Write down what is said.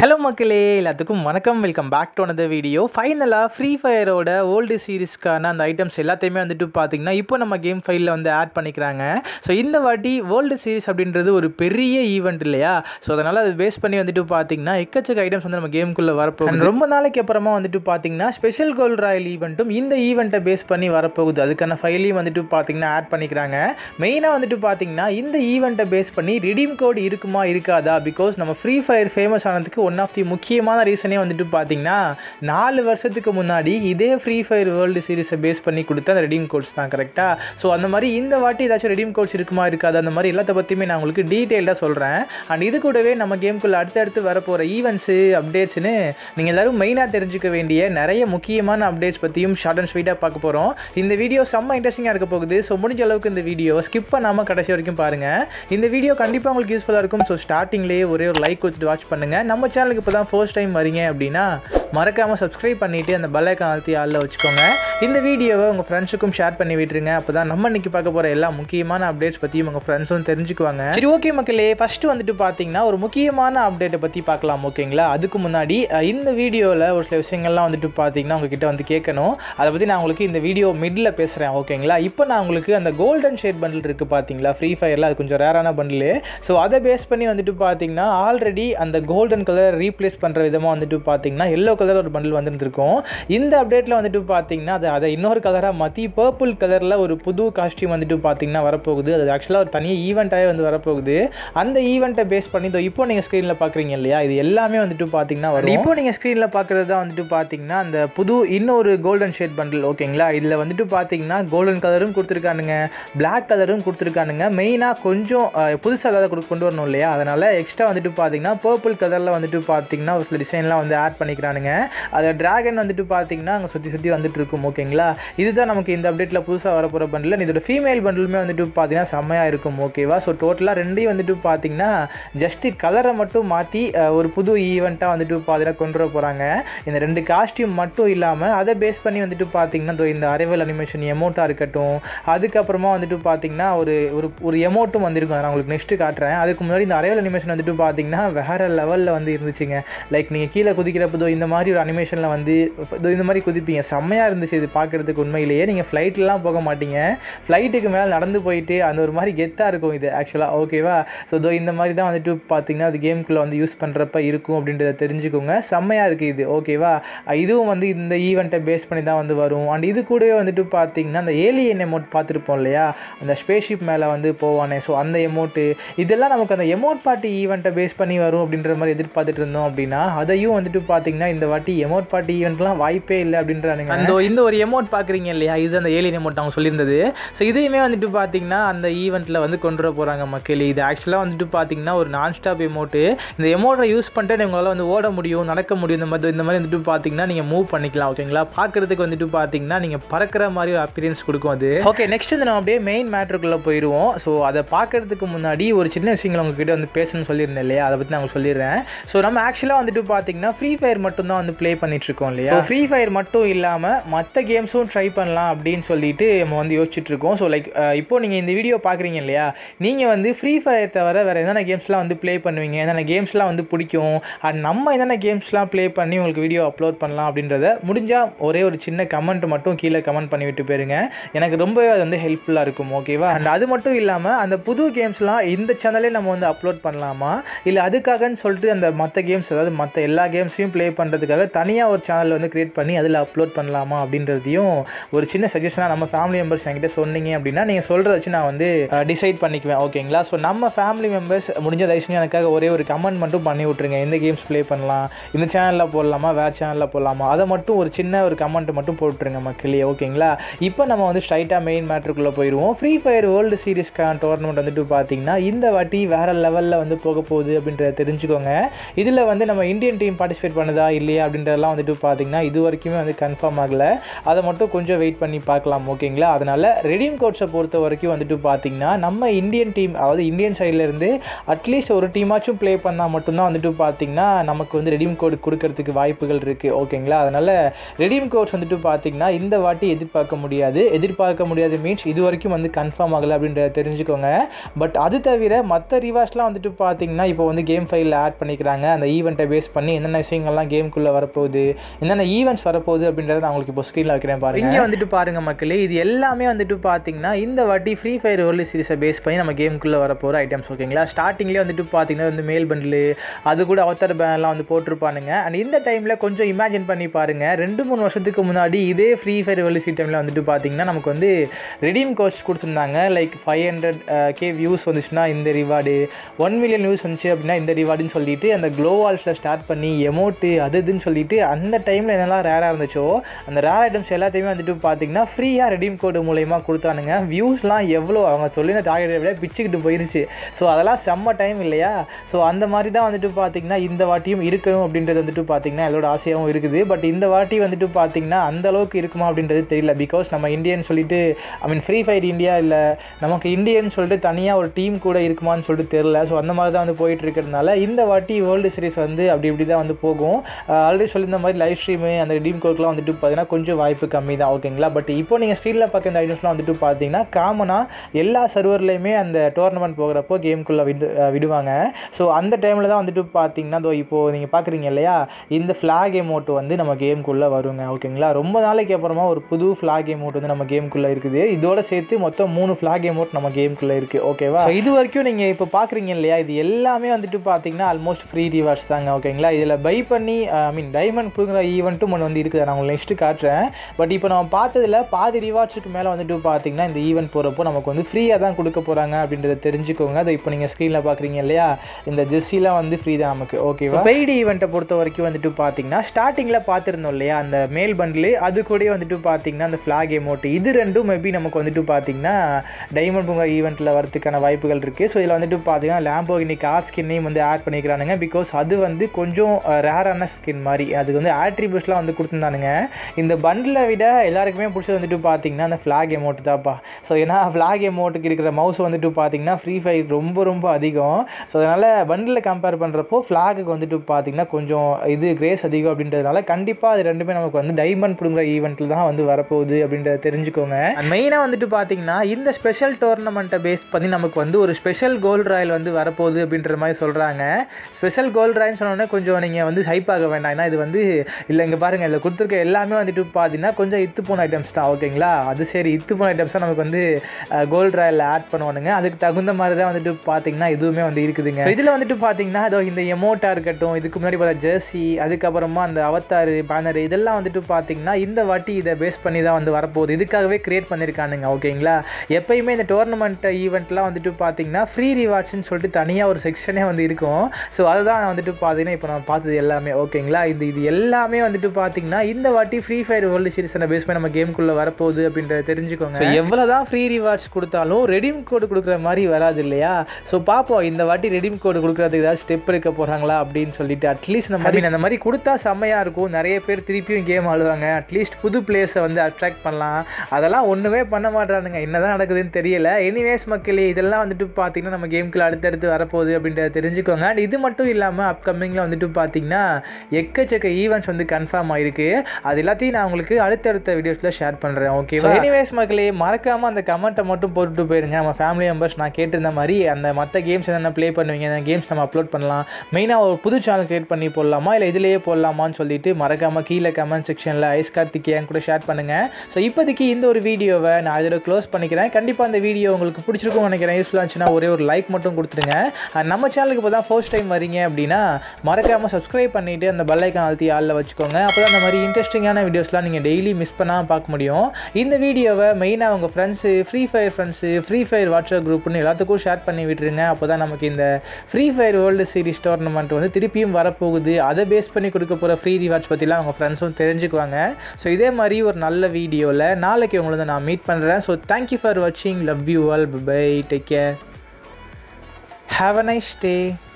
hello மக்களே எல்லாத்துக்கும் வணக்கம் welcome back to another video ஃபைனலாக ஃப்ரீ ஃபயரோட ஓல்டு சீரிஸ்க்கான அந்த ஐட்டம்ஸ் எல்லாத்தையுமே வந்துட்டு பார்த்தீங்கன்னா இப்போ நம்ம கேம் ஃபைலில் வந்து ஆட் பண்ணிக்கிறாங்க ஸோ இந்த வாட்டி வேர்ல்டு சீரிஸ் அப்படின்றது ஒரு பெரிய ஈவெண்ட் இல்லையா ஸோ அதனால் அது பேஸ் பண்ணி வந்துட்டு பார்த்தீங்கன்னா எக்கச்சக்க ஐட்டம்ஸ் வந்து நம்ம கேமுக்குள்ளே வரப்போகுது ரொம்ப நாளைக்கு அப்புறமா வந்துட்டு பார்த்தீங்கன்னா ஸ்பெஷல் கோல் ராயல் ஈவெண்ட்டும் இந்த ஈவெண்ட்டை பேஸ் பண்ணி வரப்போகுது அதுக்கான ஃபைலையும் வந்துட்டு பார்த்தீங்கன்னா ஆட் பண்ணிக்கிறாங்க மெயினாக வந்துட்டு பார்த்தீங்கன்னா இந்த ஈவெண்ட்டை பேஸ் பண்ணி ரிடீம் கோட் இருக்குமா இருக்காதா பிகாஸ் நம்ம ஃப்ரீ ஃபயர் ஃபேமஸ் ஆனதுக்கு ஒன் ஆஃப் தி முக்கியமான ரீசனே வந்துட்டு பார்த்தீங்கன்னா நாலு வருஷத்துக்கு முன்னாடி இதே ஃப்ரீ ஃபயர் வேர்ல்டு சீரிஸை பேஸ் பண்ணி கொடுத்த அந்த ரெடீம் கோட்ஸ் தான் கரெக்டாக ஸோ அந்த மாதிரி இந்த வாட்டி ஏதாச்சும் ரெடீம் கோட்ஸ் இருக்குமா இருக்காது அந்த மாதிரி எல்லாத்த பற்றியுமே நான் உங்களுக்கு டீட்டெயிலாக சொல்கிறேன் அண்ட் இது கூடவே நம்ம கேமுக்குள்ளே அடுத்தடுத்து வரப்போகிற ஈவெண்ட்ஸு அப்டேட்ஸ்னு நீங்கள் எல்லோரும் மெயினாக தெரிஞ்சுக்க வேண்டிய நிறைய முக்கியமான அப்டேட்ஸ் பற்றியும் ஷார்ட் அண்ட் ஸ்வீட்டாக பார்க்க போகிறோம் இந்த வீடியோ செம்ம இன்ட்ரெஸ்டிங்காக இருக்க போகுது ஸோ முடிஞ்ச அளவுக்கு இந்த வீடியோவை ஸ்கிப் பண்ணாமல் கடைசி வரைக்கும் பாருங்கள் இந்த வீடியோ கண்டிப்பாக உங்களுக்கு யூஸ்ஃபுல்லாக இருக்கும் ஸோ ஸ்டார்டிங்லேயே ஒரே ஒரு லைக் கொடுத்துட்டு வாட்ச் பண்ணுங்கள் நம்ம சேனலுக்கு இப்போ தான் ஃபர்ஸ்ட் டைம் வரீங்க அப்படின்னா மறக்காமல் சப்ஸ்கிரைப் பண்ணிவிட்டு அந்த பெல் ஐக்கான் அழுத்தி ஆளில் வச்சுக்கோங்க இந்த வீடியோவை உங்கள் ஃப்ரெண்ட்ஸுக்கும் ஷேர் பண்ணி விட்டுருங்க அப்போ தான் நம்ம இன்னைக்கு பார்க்க போகிற எல்லா முக்கியமான அப்டேட்ஸ் பற்றியும் உங்கள் ஃப்ரெண்ட்ஸும் தெரிஞ்சுக்குவாங்க சரி ஓகே மக்களே ஃபஸ்ட்டு வந்துட்டு பார்த்தீங்கன்னா ஒரு முக்கியமான அப்டேட்டை பற்றி பார்க்கலாம் ஓகேங்களா அதுக்கு முன்னாடி அஹ், இந்த வீடியோவில் ஒரு சில விஷயங்கள்லாம் வந்துட்டு பார்த்தீங்கன்னா உங்ககிட்ட வந்து கேட்கணும் அதை பற்றி நான் உங்களுக்கு இந்த வீடியோ மிடில் பேசுகிறேன் ஓகேங்களா இப்போ நான் உங்களுக்கு அந்த கோல்டன் ஷேட் பண்டில் இருக்குது பார்த்தீங்களா ஃப்ரீ ஃபயரில் அது கொஞ்சம் ரேரான பண்டிலு ஸோ அதை பேஸ் பண்ணி வந்துட்டு பார்த்தீங்கன்னா ஆல்ரெடி அந்த கோல்டன் கலர் ரீப்ளேஸ் பண்ணுற விதமாக வந்துட்டு பார்த்தீங்கன்னா எல்லோ கலர் ஒரு பண்டில் வந்துருந்துருக்கும் இந்த அப்டேட்டில் வந்துட்டு பார்த்தீங்கன்னா அது அதை இன்னொரு கலராக மாற்றி பர்பிள் கலரில் ஒரு புது காஸ்டியூம் வந்துட்டு பார்த்தீங்கன்னா வரப்போகுது அது ஆக்சுவலாக ஒரு தனியாக ஈவெண்ட்டாகவே வந்து வரப்போகுது அந்த ஈவெண்ட்டை பேஸ் பண்ணி இதோ இப்போ நீங்கள் ஸ்க்ரீனில் பார்க்குறீங்க இல்லையா இது எல்லாமே வந்துட்டு பார்த்தீங்கன்னா வரும் இப்போ நீங்கள் ஸ்க்ரீனில் பார்க்குறது தான் வந்துட்டு பார்த்தீங்கன்னா அந்த புது இன்னொரு கோல்டன் ஷேட் பண்டில் ஓகேங்களா இதில் வந்துட்டு பார்த்தீங்கன்னா கோல்டன் கலரும் கொடுத்துருக்கானுங்க Black கலரும் கொடுத்துருக்கானுங்க மெயினாக கொஞ்சம் புதுசாக ஏதாவது கொடு- கொண்டு வரணும் இல்லையா அதனால் எக்ஸ்ட்ரா வந்துட்டு பார்த்தீங்கன்னா பர்பிள் கலரில் வந்துட்டு பார்த்தீங்கன்னா ஒரு சில டிசைன்லாம் வந்து ஆட் பண்ணிக்கிறானுங்க அதில் டிராகன் வந்துட்டு பார்த்தீங்கன்னா அங்கே சுற்றி சுற்றி வந்துட்டு இருக்கும் ஓகேங்களா இதுதான் நமக்கு இந்த அப்டேட்டில் புதுசாக வரப்போகிற பண்டில் இதோட ஃபீமேல் பண்டிலுமே வந்துட்டு பார்த்தீங்கன்னா செம்மையாக இருக்கும் ஓகேவா ஸோ டோட்டலாக ரெண்டையும் வந்துட்டு பார்த்தீங்கன்னா ஜஸ்ட்டு கலரை மட்டும் மாற்றி ஒரு புது ஈவெண்ட்டாக வந்துட்டு பார்த்தீங்கன்னா கொண்டு வர போகிறாங்க இந்த ரெண்டு காஸ்டியூம் மட்டும் இல்லாமல் அதை பேஸ் பண்ணி வந்துட்டு பார்த்தீங்கன்னா இதோ இந்த அரைவல் அனிமேஷன் எமௌண்ட்டாக இருக்கட்டும் அதுக்கப்புறமா வந்துட்டு பார்த்தீங்கன்னா ஒரு ஒரு ஒரு எமௌண்ட்டும் வந்திருக்கும் அதை நான் உங்களுக்கு நெக்ஸ்ட்டு காட்டுறேன் அதுக்கு முன்னாடி இந்த அரைவல் அனிமேஷன் வந்துட்டு பார்த்தீங்கன்னா வேறு லெவலில் வந்து இருந்துச்சுங்க லைக் நீங்கள் கீழே குதிக்கிறப்போ இந்த மாதிரி ஒரு அனிமேஷனில் வந்து இதோ இந்த மாதிரி குதிப்பீங்க செம்மையாக இருந்துச்சு இது பார்க்குறதுக்கு உண்மையிலேயே நீங்கள் ஃப்ளைட்லாம் போக மாட்டீங்க ஃப்ளைட்டுக்கு மேலே நடந்து போயிட்டு அந்த ஒரு மாதிரி கெத்தாக இருக்கும் இது ஆக்சுவலாக ஓகேவா ஸோ இதோ இந்த மாதிரி தான் வந்துட்டு பார்த்தீங்கன்னா அது கேமுக்குள்ளே வந்து யூஸ் பண்ணுறப்ப இருக்கும் அப்படின்றத தெரிஞ்சுக்கோங்க செம்மையாக இருக்குது இது ஓகேவா இதுவும் வந்து இந்த ஈவெண்ட்டை பேஸ் பண்ணி தான் வந்து வரும் அண்ட் இது கூடவே வந்துட்டு பார்த்தீங்கன்னா அந்த ஏலியன் எமௌண்ட் பார்த்துருப்போம் இல்லையா அந்த ஸ்பேஸ்ஷிப் மேலே வந்து போவானே ஸோ அந்த எமௌண்ட்டு இதெல்லாம் நமக்கு அந்த எமௌண்ட் பார்ட்டி ஈவெண்ட்டை பேஸ் பண்ணி வரும் அப்படின்ற மாதிரி எதிர்பார்த்துட்டு இருந்தோம் அப்படின்னா அதையும் வந்துட்டு பார்த்தீங்கன்னா இந்த வாட்டி எமௌண்ட் பார்ட்டி ஈவெண்ட்லாம் வாய்ப்பே இல்லை அப்படின்றானுங்க அந்த இந்த ஒரு எமௌண்ட் பார்க்குறீங்க இல்லையா இது அந்த ஏலியன் எமௌண்ட் அவங்க சொல்லியிருந்தது ஸோ இதையுமே வந்துட்டு பார்த்தீங்கன்னா அந்த ஈவெண்ட்டில் வந்து கொண்டு வர போகிறாங்க மக்கள் இது ஆக்சுவலாக வந்துட்டு பார்த்தீங்கன்னா ஒரு நான் ஸ்டாப் எமௌண்ட்டு இந்த எமௌண்ட்டை யூஸ் பண்ணிட்டு உங்களால் வந்து ஓட முடியும் நடக்க முடியும் இந்த மாதிரி இந்த மாதிரி வந்துட்டு பார்த்தீங்கன்னா நீங்கள் மூவ் பண்ணிக்கலாம் ஓகேங்களா பார்க்குறதுக்கு வந்துட்டு பார்த்தீங்கன்னா நீங்கள் பறக்கிற மாதிரி ஒரு அப்பியரன்ஸ் கொடுக்கும் அது ஓகே நெக்ஸ்ட் வந்து நம்ம அப்படியே மெயின் மேட்ருக்குள்ளே போயிடுவோம் ஸோ அதை பார்க்கறதுக்கு முன்னாடி ஒரு சின்ன விஷயங்கள் உங்ககிட்ட வந்து பேசணும்னு சொல்லியிருந்தேன் இல்லையா அதை பற்றி நான் உங்களுக்கு சொல்லிடுறேன் ஸோ நம்ம ஆக்சுவலாக வந்துட்டு பார்த்தீங்கன்னா ஃப்ரீ ஃபயர் மட்டும் தான் வந்து ப்ளே பண்ணிட்டு இருக்கோம் இல்லையா ஃப்ரீ ஃபயர் மட்டும் இல்லாமல் மற்ற கேம்ஸும் ட்ரை பண்ணலாம் அப்படின்னு சொல்லிட்டு நம்ம வந்து யோசிச்சுட்டு இருக்கோம் ஸோ லைக் இப்போ நீங்கள் இந்த வீடியோ பார்க்குறீங்க இல்லையா நீங்கள் வந்து ஃப்ரீ ஃபயர் தவிர வேறு என்னென்ன கேம்ஸ்லாம் வந்து ப்ளே பண்ணுவீங்க என்னென்ன கேம்ஸ்லாம் வந்து பிடிக்கும் அண்ட் நம்ம என்னென்ன கேம்ஸ்லாம் ப்ளே பண்ணி உங்களுக்கு வீடியோ அப்லோட் பண்ணலாம் அப்படின்றத முடிஞ்சால் ஒரே ஒரு சின்ன கமெண்ட் மட்டும் கீழே கமெண்ட் பண்ணி விட்டு போயிருங்க எனக்கு ரொம்பவே அது வந்து ஹெல்ப்ஃபுல்லாக இருக்கும் ஓகேவா அண்ட் அது மட்டும் இல்லாமல் அந்த புது கேம்ஸ்லாம் இந்த சேனலே நம்ம வந்து அப்லோட் பண்ணலாமா இல்லை அதுக்காகன்னு சொல்லிட்டு அந்த மற்ற கேம்ஸ் அதாவது மற்ற எல்லா கேம்ஸையும் ப்ளே பண்ணுறதுக்காக தனியாக ஒரு சேனல் வந்து க்ரியேட் பண்ணி அதில் அப்லோட் பண்ணலாமா அப்படின்றதையும் ஒரு சின்ன சஜஷனாக நம்ம ஃபேமிலி மெம்பர்ஸ் என்கிட்ட சொன்னீங்க அப்படின்னா நீங்கள் சொல்கிறத வச்சு நான் வந்து டிசைட் பண்ணிக்குவேன் ஓகேங்களா ஸோ நம்ம ஃபேமிலி மெம்பர்ஸ் முடிஞ்ச தயவுசெய்து எனக்காக ஒரே ஒரு கமெண்ட் மட்டும் பண்ணி விட்ருங்க எந்த கேம்ஸ் ப்ளே பண்ணலாம் இந்த சேனலில் போடலாமா வேறு சேனலில் போடலாமா அதை மட்டும் ஒரு சின்ன ஒரு கமெண்ட் மட்டும் போட்டுருங்க மக்களே ஓகேங்களா இப்போ நம்ம வந்து ஸ்ட்ரைட்டாக மெயின் மேட்ருக்குள்ளே போயிடுவோம் ஃப்ரீ ஃபயர் வேர்ல்டு சீரிஸ்க்கான டோர்னமெண்ட் வந்துட்டு பார்த்தீங்கன்னா இந்த வாட்டி வேறு லெவலில் வந்து போக போகுது அப்படின்றத தெரிஞ்சுக்கோங்க இதில் வந்து நம்ம இந்தியன் டீம் பார்ட்டிசிபேட் பண்ணுதா இல்லையா அப்படின்றதெல்லாம் வந்துட்டு பார்த்தீங்கன்னா இது வரைக்குமே வந்து கன்ஃபார்ம் ஆகலை அதை மட்டும் கொஞ்சம் வெயிட் பண்ணி பார்க்கலாம் ஓகேங்களா அதனால் ரெடீம் கோட்ஸை பொறுத்த வரைக்கும் வந்துட்டு பார்த்தீங்கன்னா நம்ம இந்தியன் டீம் அதாவது இந்தியன் சைட்லேருந்து அட்லீஸ்ட் ஒரு டீமாச்சும் ப்ளே பண்ணால் மட்டும்தான் வந்துட்டு பார்த்தீங்கன்னா நமக்கு வந்து ரெடீம் கோட் கொடுக்கறதுக்கு வாய்ப்புகள் இருக்குது ஓகேங்களா அதனால் ரெடீம் கோட்ஸ் வந்துட்டு பார்த்தீங்கன்னா இந்த வாட்டி எதிர்பார்க்க முடியாது எதிர்பார்க்க முடியாது மீன்ஸ் இது வரைக்கும் வந்து கன்ஃபார்ம் ஆகலை அப்படின்றத தெரிஞ்சுக்கோங்க பட் அது தவிர மற்ற ரிவார்ஸ்லாம் வந்துட்டு பார்த்தீங்கன்னா இப்போ வந்து கேம் ஃபைலில் ஆட் பண்ணிக்கிறாங்க அந்த ஈவெண்ட்டை பேஸ் பண்ணி என்னென்ன விஷயங்கள்லாம் கேமுக்குள்ளே வரப்போகுது என்னென்ன ஈவெண்ட்ஸ் வரப்போகுது அப்படின்றத நான் உங்களுக்கு இப்போ ஸ்க்ரீனில் வைக்கிறேன் பாருங்க இங்கே வந்துட்டு பாருங்க மக்களே இது எல்லாமே வந்துட்டு பார்த்தீங்கன்னா இந்த வாட்டி ஃப்ரீ ஃபயர் வேர்ல்டு சீரிஸை பேஸ் பண்ணி நம்ம கேமுக்குள்ளே வரப்போகிற ஐட்டம்ஸ் ஓகேங்களா ஸ்டார்டிங்லேயே வந்துட்டு பார்த்தீங்கன்னா வந்து மேல் பண்டில் அது கூட அவத்தர் பேன்லாம் வந்து போட்டிருப்பானுங்க அண்ட் இந்த டைமில் கொஞ்சம் இமேஜின் பண்ணி பாருங்க ரெண்டு மூணு வருஷத்துக்கு முன்னாடி இதே ஃப்ரீ ஃபயர் வேர்ல்டு சீ டைமில் வந்துட்டு பார்த்தீங்கன்னா நமக்கு வந்து ரெடீம் கோஸ்ட் கொடுத்துருந்தாங்க like five hundred K views வந்துச்சுன்னா இந்த ரிவார்டு ஒன் மில்லியன் வியூஸ் வந்துச்சு அப்படின்னா இந்த ரிவார்டுன்னு சொல்லிட்டு அந்த க்ளோ வால்ஸில் ஸ்டார்ட் பண்ணி எமௌண்ட்டு அது இதுன்னு சொல்லிட்டு அந்த டைமில் என்னெல்லாம் ரேராக இருந்துச்சோ அந்த ரேர் ஐட்டம்ஸ் எல்லாத்தையுமே வந்துட்டு பார்த்தீங்கன்னா ஃப்ரீயாக ரெடீம் கோடு மூலயமா கொடுத்தானுங்க வியூஸ்லாம் எவ்வளோ அவங்க சொல்லின டார்கெட்டை விட பிச்சுக்கிட்டு போயிருச்சு ஸோ அதெல்லாம் செம்ம டைம் இல்லையா ஸோ அந்த மாதிரி தான் வந்துட்டு பார்த்தீங்கன்னா இந்த வாட்டியும் இருக்கணும் அப்படின்றது வந்துட்டு பார்த்தீங்கன்னா எல்லோட ஆசையாகவும் இருக்குது பட் இந்த வாட்டி வந்துட்டு பார்த்தீங்கன்னா அந்த அளவுக்கு இருக்குமா அப்படின்றது தெரியல பிகாஸ் நம்ம இந்தியன் சொல்லிட்டு I mean free fire India இல்லை நமக்கு இந்தியன் சொல்லிட்டு தனியாக ஒரு டீம் கூட இருக்குமான்னு சொல்லிட்டு தெரில ஸோ அந்த மாதிரி தான் வந்து போயிட்டு இருக்கிறதுனால இந்த வாட்டி வேர்ல்டு சீரிஸ் வந்து அப்படி இப்படி தான் வந்து போகும் ஆல்ரெடி சொல்லியிருந்த மாதிரி லைவ் ஸ்ட்ரீமு அந்த டீம் கோட்லாம் வந்துட்டு பார்த்தீங்கன்னா கொஞ்சம் வாய்ப்பு கம்மி தான் ஓகேங்களா பட் இப்போ நீங்கள் ஸ்க்ரீனில் பார்க்க இந்த ஐட்டம்ஸ்லாம் வந்துட்டு பார்த்தீங்கன்னா காமனாக எல்லா சர்வர்லேயுமே அந்த டோர்னமெண்ட் போகிறப்போ கேமுக்குள்ளே விடு அஹ் விடுவாங்க ஸோ அந்த டைமில் தான் வந்துட்டு பார்த்தீங்கன்னா இதோ இப்போது நீங்கள் பார்க்குறீங்க இல்லையா இந்த ஃப்ளாக் எமௌண்ட் வந்து நம்ம கேமுக்குள்ளே வருங்க ஓகேங்களா ரொம்ப நாளைக்கு அப்புறமா ஒரு புது ஃப்ளாக் எமௌண்ட் வந்து நம்ம கேமுக்குள்ளே இருக்குது இதோட சேர்த்து மொத்தம் மூணு ஃப்ளாக் எமௌண்ட் நம்ம கேமுக்குள்ளே இருக்குது ஓகேவா ஸோ இது வரைக்கும் நீங்கள் இப்போ பார்க்குறீங்க இல்லையா இது எல்லாமே வந்துட்டு பார்த்தீங்கன்னா ஆல்மோஸ்ட் ஃப்ரீ ரிவார்ட்ஸ் தாங்க ஓகேங்களா இதில் பை பண்ணி ஐ மீன் டைமண்ட் கொடுக்குற ஈவெண்ட்டும் ஒன்று வந்து இருக்குது நான் உங்களுக்கு நெக்ஸ்ட்டு காட்டுறேன் பட் இப்போ நம்ம பார்த்ததுல பாதி ரிவார்ட்ஸுக்கு மேலே வந்துட்டு பார்த்தீங்கன்னா இந்த ஈவெண்ட் போகிறப்போ நமக்கு வந்து ஃப்ரீயாக தான் கொடுக்க போகிறாங்க அப்படின்றத தெரிஞ்சுக்கோங்க அதை இப்போ நீங்கள் ஸ்க்ரீனில் பார்க்குறீங்க இல்லையா இந்த ஜெர்சிலாம் வந்து ஃப்ரீ தான் நமக்கு ஓகேவா பெய்டு ஈவெண்ட்டை பொறுத்த வரைக்கும் வந்துட்டு பார்த்தீங்கன்னா ஸ்டார்டிங்கில் பார்த்துருந்தோம் இல்லையா அந்த மேல் பண்டில் அது கூட வந்துட்டு பார்த்தீங்கன்னா அந்த ஃப்ளாக் எமௌண்ட் இது ரெண்டும் மேபி நமக்கு வந்துட்டு பார்த்தீங்கன்னா டைமண்ட் பூங்கா ஈவெண்ட்டில் வரதுக்கான வாய்ப்புகள் இருக்குது ஸோ இதில் வந்துட்டு பார்த்தீங்கன்னா லேம்போகினி கார் ஸ்கின்னையும் வந்து ஆட் பண்ணிக்கிறானுங்க பிகாஸ் அது வந்து கொஞ்சம் ரேரான ஸ்கின் மாதிரி அதுக்கு வந்து ஆட்ரிபியூட்ஸ்லாம் வந்து கொடுத்துருந்தானுங்க இந்த பண்டிலை விட எல்லாருக்குமே பிடிச்சது வந்துட்டு பார்த்தீங்கன்னா அந்த ஃப்ளாக் எமௌண்ட் தான்ப்பா ஸோ ஏன்னா ஃப்ளாக் எமௌண்ட்டுக்கு இருக்கிற மவுஸ் வந்துட்டு பார்த்தீங்கன்னா ஃப்ரீ ஃபயர் ரொம்ப ரொம்ப அதிகம் ஸோ அதனால் பண்டில் கம்பேர் பண்ணுறப்போ ஃப்ளாகுக்கு வந்துட்டு பார்த்தீங்கன்னா கொஞ்சம் இது கிரேஸ் அதிகம் அப்படின்றதுனால கண்டிப்பாக அது ரெண்டுமே நமக்கு வந்து டைமண்ட் பிடுங்குற ஈவெண்ட்டில் தான் வந்து வரப்போகுது அப்படின்றத தெரிஞ்சுக்கோங்க மெயினாக வந்துட்டு பார்த்தீங்கன்னா இந்த ஸ்பெஷல் டோர்னமெண்ட்டை பேஸ் பண்ணி நமக்கு வந்து ஒரு ஸ்பெஷல் கோல்டு ராயல் வந்து வரப்போகுது அப்படின்ற மாதிரி சொல்கிறாங்க ஸ்பெஷல் கோல்டு ராயல்னு சொன்னோன்னே கொஞ்சம் நீங்கள் வந்து ஹைப் ஆக வேண்டாம் ஏன்னா இது வந்து இல்லை இங்கே பாருங்கள் இதில் கொடுத்துருக்க எல்லாமே வந்துட்டு பார்த்தீங்கன்னா கொஞ்சம் இத்து போன ஐட்டம்ஸ் தான் ஓகேங்களா அது சரி இத்து போன ஐட்டம்ஸ் தான் நமக்கு வந்து கோல்டு ராயலில் ஆட் பண்ணுவானுங்க அதுக்கு தகுந்த மாதிரி தான் வந்துட்டு பார்த்தீங்கன்னா இதுவுமே வந்து இருக்குதுங்க இதில் வந்துட்டு பார்த்தீங்கன்னா அதோ இந்த எமோட்டாக இருக்கட்டும் இதுக்கு முன்னாடி பார்த்தா ஜெர்சி அதுக்கப்புறமா அந்த அவத்தார் பேனர் இதெல்லாம் வந்துட்டு பார்த்தீங்கன்னா இந்த வாட்டி இதை பேஸ் பண்ணி தான் வந்து வரப்போகுது இதுக்காகவே கிரியேட் பண்ணியிருக்கானுங்க ஓகேங்களா எப்பயுமே இந்த டோர்னமெண்ட் ஈவெண்ட்லாம் வந்துட்டு பார்த்தீங்கன்னா ஃப்ரீ ரிவார்ட்ஸ்னு சொல்லிட்டு தனியாக ஒரு செக்ஷனே வந்து இருக்கும் ஸோ அதை தான் வந்துட்டு பார்த்தீங்கன்னா இப்போ நான் பார்த்தது எல்லாமே ஓகேங்களா இந்த இது எல்லாமே வந்துட்டு பார்த்தீங்கன்னா இந்த வாட்டி ஃப்ரீ ஃபயர் வேர்ல்டு சீரிஸை பேஸ் பண்ணி நம்ம கேமுக்குள்ளே வரப்போகுது அப்படின்றத தெரிஞ்சுக்கோங்க ஸோ எவ்வளோ தான் ஃப்ரீ ரிவார்ட்ஸ் கொடுத்தாலும் ரெடீம் கோடு கொடுக்குற மாதிரி வராது இல்லையா ஸோ பார்ப்போம் இந்த வாட்டி ரெடீம் கோடு கொடுக்குறதுக்கு ஏதாவது ஸ்டெப் எடுக்க போகிறாங்களா அப்படின்னு சொல்லிட்டு அட்லீஸ்ட் இந்த மாதிரி அந்த மாதிரி கொடுத்தா செம்மையாக இருக்கும் நிறைய பேர் திருப்பியும் கேம் ஆடுவாங்க அட்லீஸ்ட் புது பிளேயர்ஸை வந்து அட்ராக்ட் பண்ணலாம் அதெல்லாம் ஒன்றுமே பண்ண மாட்டானுங்க என்னதான் நடக்குதுன்னு தெரியல எனிவேஸ் மக்களே இதெல்லாம் வந்துட்டு பார்த்தீங்கன்னா நம்ம கேமுக்குள்ள அடுத்தடுத்து வரப்போகுது அப்படின்றத தெரிஞ்சுக்கோங்க அண்ட் இது மட்டும் இல்லாமல் அப்கமிங்கில் வந்துட்டு பார்த்தீங்கன்னா எக்கச்சக்க ஈவெண்ட்ஸ் வந்து கன்ஃபார்ம் ஆயிருக்கு அது எல்லாத்தையும் நான் உங்களுக்கு அடுத்தடுத்த வீடியோஸில் ஷேர் பண்ணுறேன் ஓகே எனிவேஸ் மக்களே மறக்காமல் அந்த கமெண்ட்டை மட்டும் போட்டுட்டு போயிருங்க நம்ம ஃபேமிலி மெம்பர்ஸ் நான் கேட்டிருந்த மாதிரி அந்த மற்ற கேம்ஸ் என்னென்ன ப்ளே பண்ணுவீங்க அந்த கேம்ஸ் நம்ம அப்லோட் பண்ணலாம் மெயினாக ஒரு புது சேனல் கிரியேட் பண்ணி போடலாமா இல்லை இதிலேயே போடலாமான்னு சொல்லிட்டு மறக்காமல் கீழே கமெண்ட் செக்ஷனில் ஐஸ் கார்த்திக் என் கூட ஷேர் பண்ணுங்கள் ஸோ இப்போதைக்கு இந்த ஒரு வீடியோவை நான் இதில் க்ளோஸ் பண்ணிக்கிறேன் கண்டிப்பாக அந்த வீடியோ உங்களுக்கு பிடிச்சிருக்கும் நினைக்கிறேன் யூஸ்ஃபுல்லாக இருந்துச்சுன்னா ஒரே ஒரு லைக் மட்டும் கொடுத்துருங்க And நம்ம சேனலுக்கு இப்போ தான் ஃபர்ஸ்ட் டைம் வரீங்க அப்படின்னா மறக்காமல் சப்ஸ்கிரைப் பண்ணிவிட்டு அந்த பெல் ஐக்கான் அழுத்தி ஆளில் வச்சுக்கோங்க அப்போ தான் அந்த மாதிரி இன்ட்ரெஸ்டிங்கான வீடியோஸ்லாம் நீங்கள் டெய்லி மிஸ் பண்ணாமல் பார்க்க முடியும் இந்த வீடியோவை மெயினாக உங்கள் friends free fire friends free fire WhatsApp குரூப்னு எல்லாத்துக்கும் ஷேர் பண்ணி விட்டுருங்க அப்போ தான் நமக்கு இந்த free fire world series tournament வந்து திருப்பியும் வரப்போகுது அதை பேஸ் பண்ணி கொடுக்க போகிற ஃப்ரீ ரிவார்ட்ஸ் பற்றிலாம் அவங்க ஃப்ரெண்ட்ஸும் தெரிஞ்சுக்குவாங்க ஸோ இதே மாதிரி ஒரு நல்ல வீடியோவில் நாளைக்கு உங்களை வந்து நான் மீட் பண்ணுறேன் ஸோ தேங்க்யூ ஃபார் வாட்சிங் love you all bye take care have a nice day